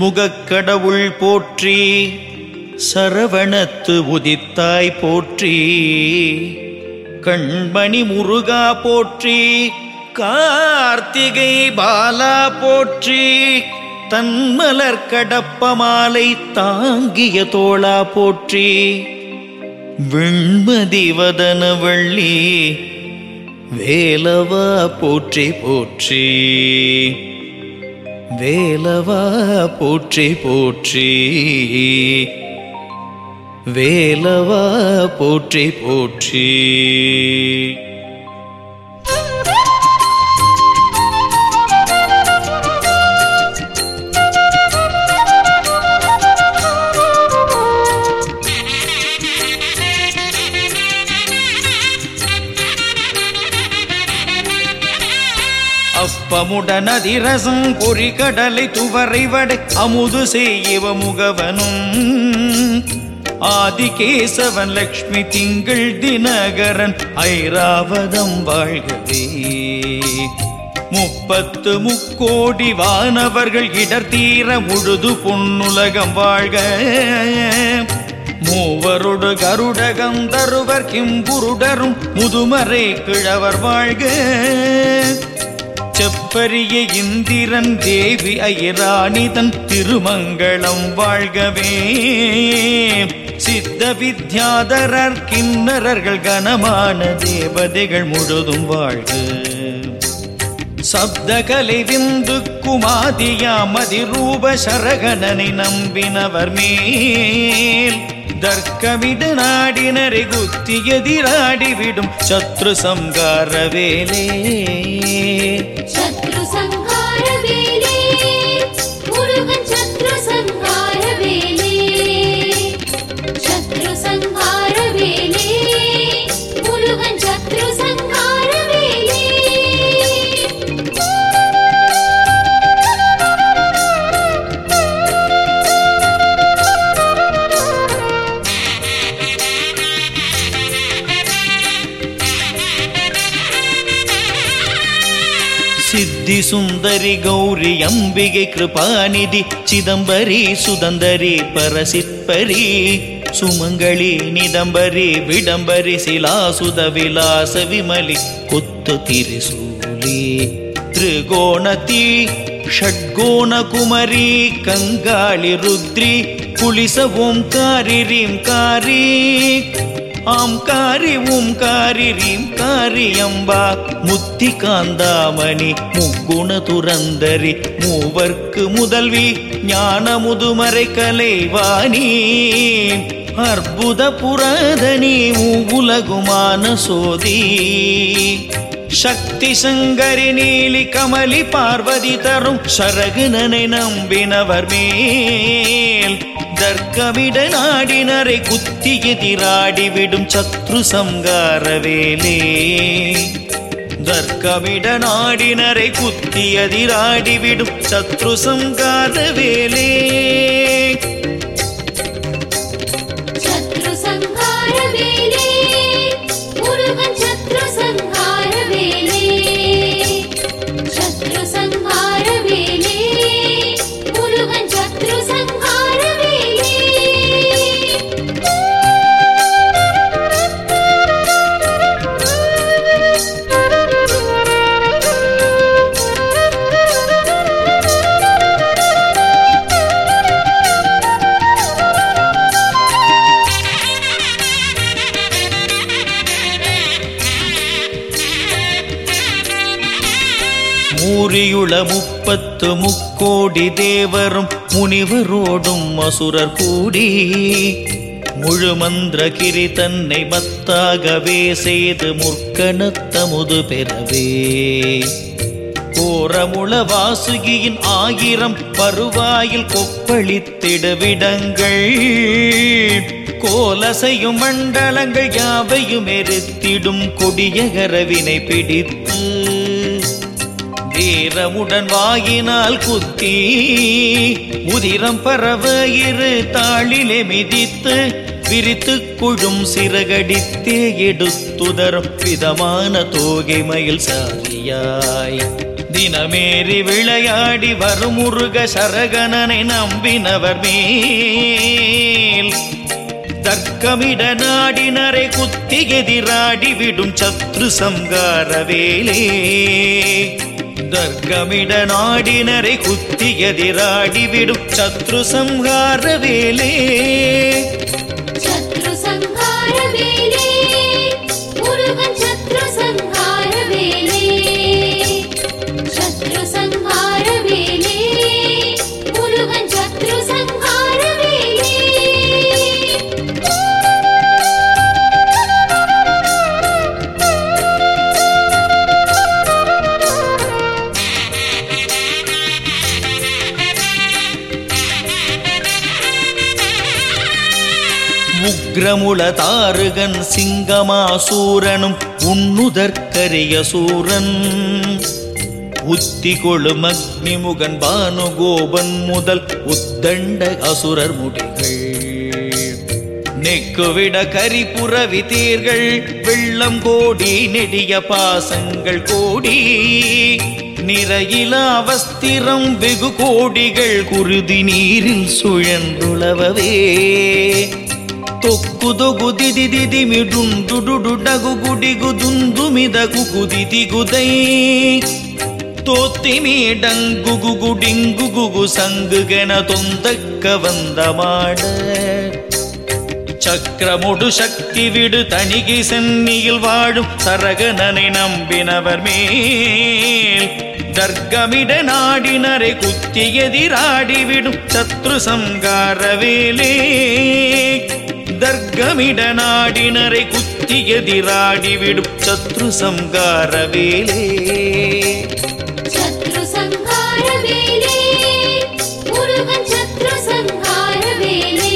முகக் கடவுள் போற்றி சரவணத்து உதித்தாய் போற்றி கண்மணி முருகா போற்றி கார்த்திகை பாலா போற்றி தன்மலர் கடப்ப மாலை தாங்கிய தோளா போற்றி வெண்மதி வதன வள்ளி வேலவா போற்றி போற்றி வேலவா போற்றி போற்றி வேலவா போற்றி போற்றி அப்பமுடன் அதிரசம் பொறிகடலை துவரை வடை அமுது செய்யவ முகவனும் ஆதிகேசவன் லக்ஷ்மி திங்கள் தினகரன் ஐராவதம் வாழ்கவே முப்பத்து முக்கோடி வானவர்கள் இடர் தீர முழுது பொன்னுலகம் வாழ்க மூவருடு கருட கந்தருவர் கிம்புருடரும் முதுமறை கிழவர் வாழ்க செப்பரிய இந்திரன் தேவி ஐராணிதன் திருமங்களம் வாழ்கவே சித்த வித்யாதரர் கிண்ணறர்கள் கனமான தேவதைகள் முழுதும் வாழ்க சப்தகலை விந்து குமாதியாமதி ரூப சரகணனை நம்பினவர் மேல் தர்க்கமிட நாடினரை குத்தி எதிராடிவிடும் சத்ரு சங்கார வேலே சத்ரு சங்கார வேலே முருகன் சத்ரு சங்கார வேலே சத்ரு சங்கார வேலே முருகன் சத்ரு சங்கார வேலே சித்தி சுந்தரி கௌரி அம்பிகை கிருபாநிதி சிதம்பரி சுதந்தரி பரசிற்பரி சுமங்களி நிதம்பரி விடம்பரி சிலாசுத விலாச விமலி கொத்து திரிசூலி திரிகோணதி ஷட்கோண குமரி கங்காளி ருத்ரி குலிச ஓம்காரி ரீம்காரி ஆம்காரி ஓம்காரி ரீம்காரி அம்பா முத்தி காந்தாமணி முக்குண துரந்தரி மூவர்க்கு முதல்வி ஞான முதுமறை கலைவாணி அற்புத புராதனி உலகுமான சோதி சக்தி சங்கரி நீலி கமலி பார்வதி தரும் சரகுனனை நம்பினவர் மேல் தர்க்கமிட நாடினரை குத்தி எதிராடி விடும் சத்ரு சங்கார வேலே தர்க்கமிட நாடினரை குத்தி எதிராடி விடும் சத்ரு சங்கார வேலே சத்ரு சங்கார வேலே முருகன் சத்ரு சங்கார வேலே சத்ரு சங்கார வேலே முருகன் சத்ரு சங்கார வேலே மூரியுள முப்பத்து முக்கோடி தேவரும் முனிவரோடும் அசுரர் கூடி முழு மந்திரகிரி தன்னை மத்தாகவே செய்து முற்கணத்தமுது பெறவே கோரமுள வாசுகியின் ஆயிரம் பருவாயில் கொப்பளித்திட விடங்கள் கோலசையும் மண்டலங்கள் யாவையும் எரித்திடும் கொடிய கரவினை பிடித்து வீரமுடன் வாயினால் குத்தி உதிரம் பரவ இரு தாளிலே மிதித்து விரித்து குழும் சிறகடித்தே எடுத்துதரும் விதமான தோகை மயில் சாரியாய் தினமேறி விளையாடி வரும் முருக சரகணனை நம்பினவர் மேல் தர்க்கமிட நாடினரை குத்தி எதிராடி விடும் சத்ரு சம்கார வேலே தர்க்கமிட நாடினரை குத்தி எதிராடி விடும் சத்ரு சம்ஹார வேலே சத்ரு சங்கார வேலே முருகன் சத்ரு சங்கார வேலே சத்ரு சங்கார வேலே முருகன் சத்ரு சங்கார வேலே உக்ரமுள தாருகன் சிங்கமாசூரனும் உண்ணுதற்கரிய சூரன் உத்தி கொழும் அக்னிமுகன் பானுகோபன் முதல் உத்தண்ட அசுரர் முடிகள் நெக்குவிட கரிபுரவி தீர்கள் வெள்ளம் கோடி நெடிய பாசங்கள் கோடி நிறையிலா வஸ்திரம் வெகு கோடிகள் குருதி நீரில் சுழன்றுளவவே ತೊಕ್ಕುದೊಗು ದಿದಿ ದಿದಿ ಮಿಡುಂಡುಡು ಡಗು ಗುಡಿಗು ದುಂದು ಮಿದಗು ಗುದಿ ದಿಗುದೈ தோத்திமி டங்கு குடிங்கு குகு சங்குகென தொந்தக்க வந்த மாட சக்கரமுடு சக்தி விடு தணிகை சென்னியில் வாழும் சரகணனை நம்பினவர் மேல் தர்க்கமிட நாடினரை குத்தி எதிராடிவிடும் சத்ரு சங்கார வேலே தர்க்கமிட நாடினரை குத்தி எதிராடிவிடும் சத்ரு சங்கார வேலே சத்ரு சங்கார வேலே முருகன் சத்ரு சங்கார வேலே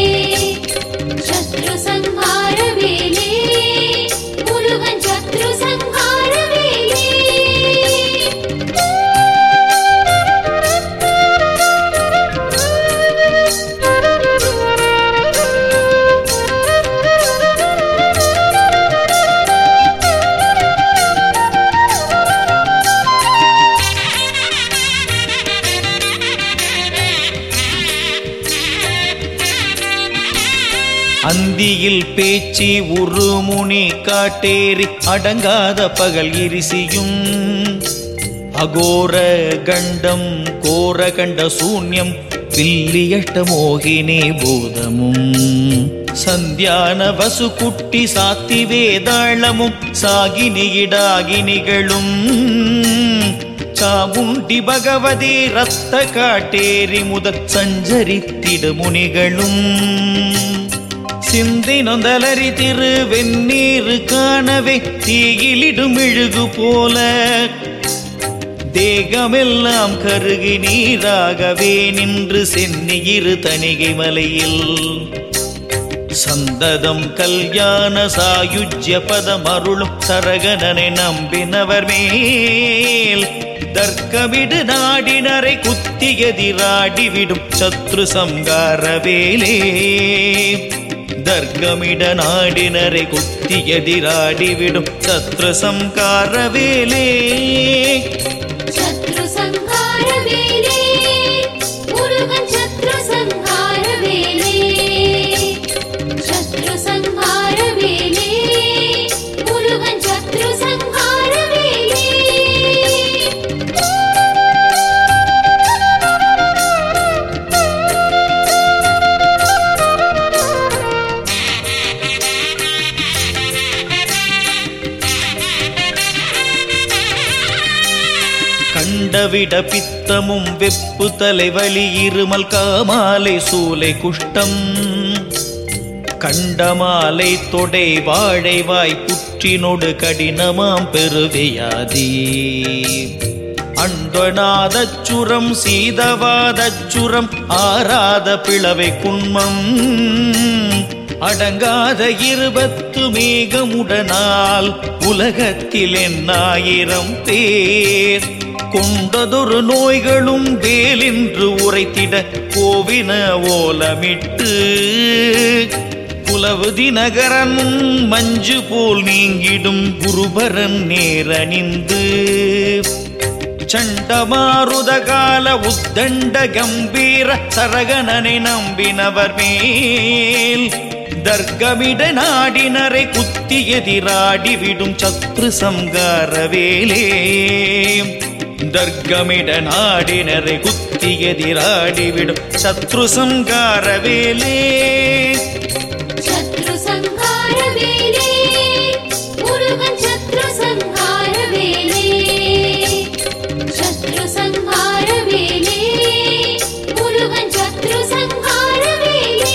சத்ரு சங்கார வேலே முருகன் சத்ரு சங்கார வேலே அந்தியில் பேச்சு உருமுனி காட்டேறி அடங்காத பகல் இரிசியும் அகோர கண்டம் கோர கண்ட சூன்யம் பில்லியஷ்ட மோகினி பூதமும் சந்தியான வசு குட்டி சாத்தி வேதாளமும் சாகினியிடாகினிகளும் சாமுண்டி பகவதி ரத்த காட்டேரி முதற் சஞ்சரித்திடு முனிகளும் சிந்தி நொந்தலரி திரு வெந்நீரு காணவே தீயிலிடும் இழுகு போல தேகமெல்லாம் கருகி நீராகவே நின்று சென்னியிரு தணிகை மலையில் சந்ததம் கல்யாண சாயுஜ்ய பதம் அருளும் சரகணனை நம்பினவர் மேல் தர்க்கமிடு நாடினரை குத்தி எதிராடிவிடும் சத்ரு சங்கார வேலே தர்க்கமிட நாடினரை குத்தி எதிராடிவிடும் சத்ரு சங்கார வேலே சத்ரு சங்கார வேலே முருகன் சத்ரு சங்கார வேலே சத்ரு சங்கார வேலே முருகன் சத்ரு சங்கார வேலே கண்டவிட பித்தமும் வெப்பு தலைவலி இருமல் காமாலை சூலை குஷ்டம் கண்டமாலை தொடை வாழைவாய் புற்றினொடு கடினமாம் பெருவியாதி அண்டநாதச்சுரம் சீதவாதச்சுரம் ஆராத பிளவை குன்மம் அடங்காத இருபத்து மேகமுடனால் உலகத்தில் எண்ணாயிரம் பேர் கொண்டதொரு நோய்களும் வேலென்று உரைத்திட கோவின ஓலமிட்டு புலவு தினகரன் மஞ்சு போல் நீங்கிடும் குருபரன் நேரணிந்து ಚಂಡಮಾರುದಗಾಲ ಉದ್ದಂಡ ಗಂಭೀರ ಸರಗನನೆ ನಂಬಿನವರ್ ಮೇಲ್ தர்க்கமிட நாடினரை குத்தி எதிராடி விடும் சத்ரு சம்கார வேலே தர்க்கமிட நாடினரை குத்தி எதிராடி விடும் சத்ரு சம்கார வேலே சத்ரு சங்கார வேலே முருகன் சத்ரு சங்கார வேலே சத்ரு சங்கார வேலே முருகன் சத்ரு சங்கார வேலே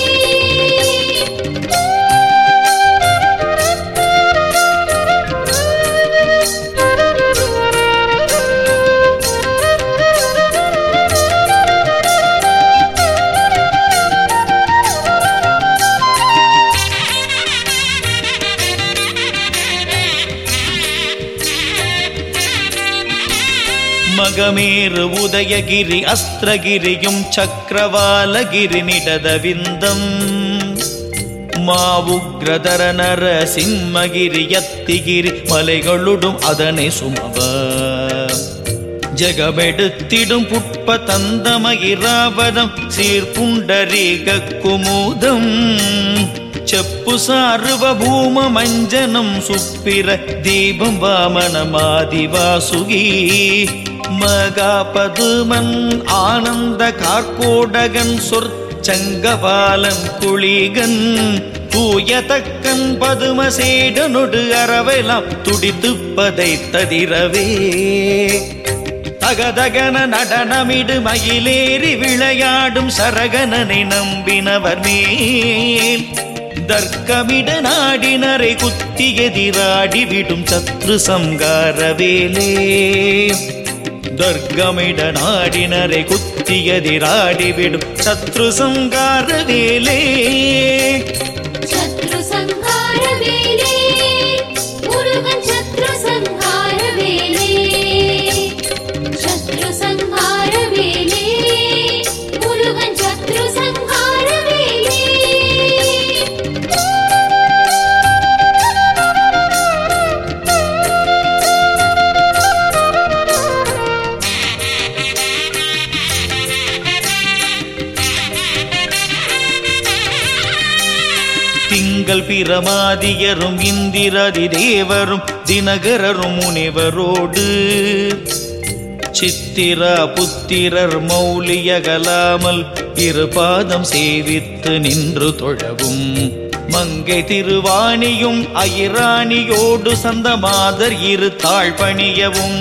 மகமேறு உதயகிரி அஸ்திரகிரியும் சக்கரவாலகிரி நிடத விந்தம் மாவுக்ரதர நர சிம்மகிரி யத்திகிரி மலைகளுடும் அதனை சுமவ ஜெகமெடுத்திடும் புட்ப தந்தமகிராவதம் சீர்புண்டரீக குமுதம் செப்பு சார்வ பூம மஞ்சனம் சுப்பிர தீபம் வாமனமாதி வாசுகி மகாபதுமன் ஆனந்த கார்கோடகன் சொற்சங்கபாலன் குளிகன் தூயதக்கன் பதுமசேடனொடு அறவெல்லாம் துடித்துப்பதை ததிரவே தகதகன நடனமிடு மயிலேறி விளையாடும் சரகனனை நம்பினவர் மேல் தர்க்கமிட நாடினரை குத்தி எதிராடி விடும் சத்ரு சம்கார வேலே தர்க்கமிட நாடினரை குத்தி எதிராடி விடும் சத்ரு சம்கார வேலே சத்ரு சங்கார வேலே முருகன் சத்ரு சங்கார வேலே சத்ரு சங்கார வேலே முருகன் சத்ரு சங்கார வேலே திங்கள் பிரமாதியரும் இந்திரதி தேவரும் தினகரரும் முனிவரோடு சித்திரா புத்திரர் மௌலியகலாமல் இரு பாதம் சேவித்து நின்று தொழவும் மங்கை திருவாணியும் அயிராணியோடு சந்த மாதர் இரு தாழ் பணியவும்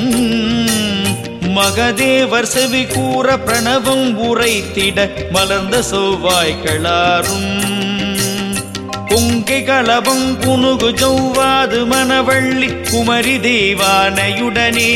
மகதேவர் செவி கூற பிரணவம் உரைத்திட மலர்ந்த செவ்வாய்களாரும் பொங்கை களபம் புனுகு ஜௌவாது மணவள்ளி குமரி தேவானையுடனே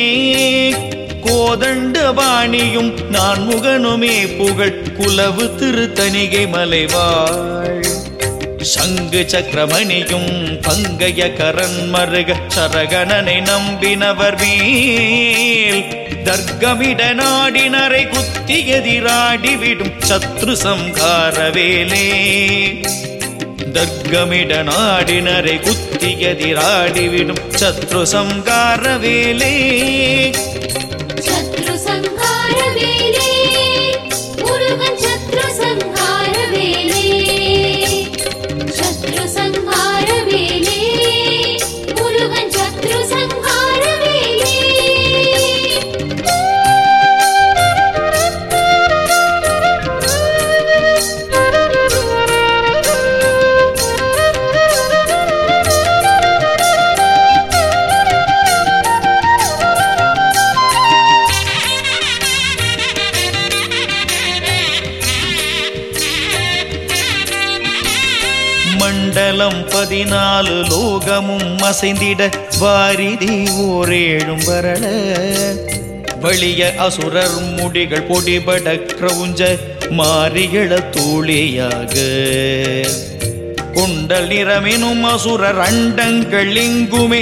கோதண்ட பாணியும் நான் முகனுமே புகழ் குலவு திருத்தணிகை மலைவாழ் சங்கு சக்கரமணியும் பங்கைய கரன் மருக சரகணனை நம்பினவர் மேல் தர்க்கமிட நாடினரை குத்தி எதிராடி விடும் சத்ரு சம்கார வேலே தர்க்கமிட நாடினரை குத்தி எதிராடி விடும் சத்ரு சம்கார வேலே சத்ரு சங்கார வேலே முருகன் சத்ரு சங்கார வேலே சத்ரு சங்கார வேலே முருகன் சத்ரு சங்கார வேலே மண்டலம் பதினாலு லோகமும் அசைந்திட வாரிதி ஓரேழும் வரல வழிய அசுரர் முடிகள் பொடிபட கிரவுஞ்ச மாறிகள தூளியாக குண்டல் நிறமெனும் அசுரர் அண்டங்கள் எங்குமே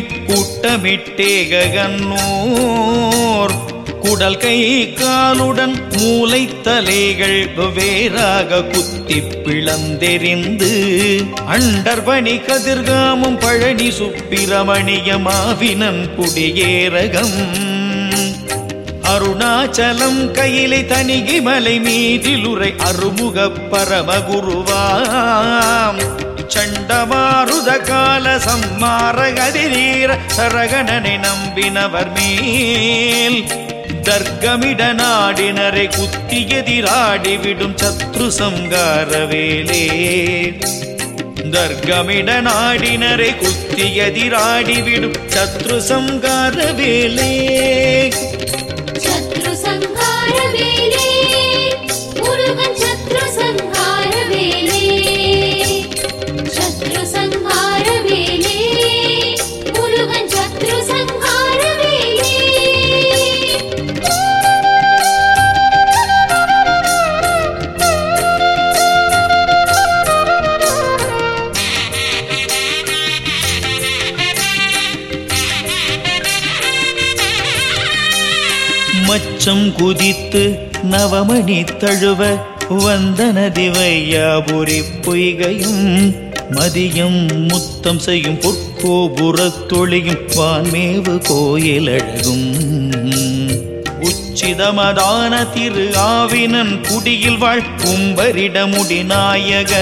கூட்டமிட்டேகன்னோர் குடல் கை காலுடன் மூளை தலைகள் வெவ்வேறாக குத்தி பிளந்தெறிந்து அண்டர்பணி கதிர்காமம் பழனி சுப்பிரமணிய மாவினன் குடியேரகம் அருணாச்சலம் கையிலை தனிகி மலை மீதிலுரை அருமுகப் பரமகுருவாம் சண்டமாருத கால சம்மார கதிரீர சரகணனை நம்பினவர் மேல் தர்க்கமிட நாடினரை குத்தியதிராடி விடும் சத்ரு சங்காரவேலே தர்க்கமிட நாடினரை குத்தியதிராடி விடும் சத்ரு சங்காரவேலே சத்ரு சங்கார வேலே முருகன் சத்ரு சங்கார வேலே சத்ரு சங்கார வேலே முருகன் சத்ரு சங்கார வேலே மச்சம் குதித்து நவமணி தழுவ வந்தனதி வையாபுரி பொய்கையும் மதியம் முத்தம் செய்யும் பொற்கோபுரத் தொழியும் வான்மேவு கோயிலழகும் உச்சிதமதான திரு ஆவினன் குடியில் வாழ் கும்பரிடமுடி நாயக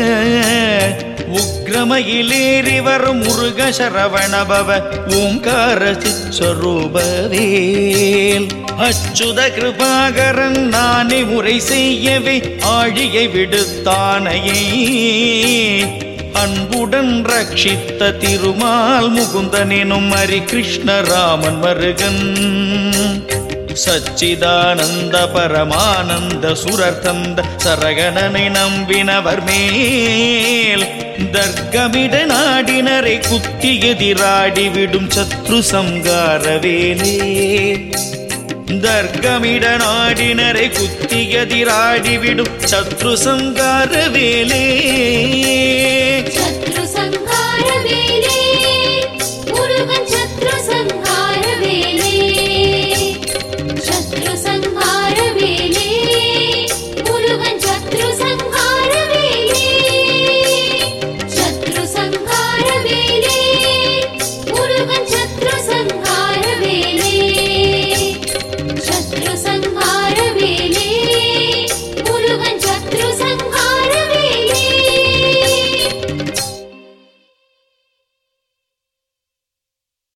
உக்ரமயிலேறி வரும் முருக சரவணபவ ஓங்கார சிச்சரூபவேல் அச்சுத கிருபாகரன் நானே முறை செய்யவே ஆழியை விடுத்தானையே அன்புடன் ரட்சித்த திருமால் முகுந்தனெனும் ஹரி கிருஷ்ணராமன் மருகன் சச்சிதானந்த பரமானந்த சுரர் தந்த சரகணனை நம்பினவர் மேல் தர்க்கமிட நாடினரை குத்தி எதிராடி விடும் சத்ரு சங்காரவேலே தர்க்கமிட நாடினரை குத்தி எதிராடி விடும் சத்ரு சங்காரவேலே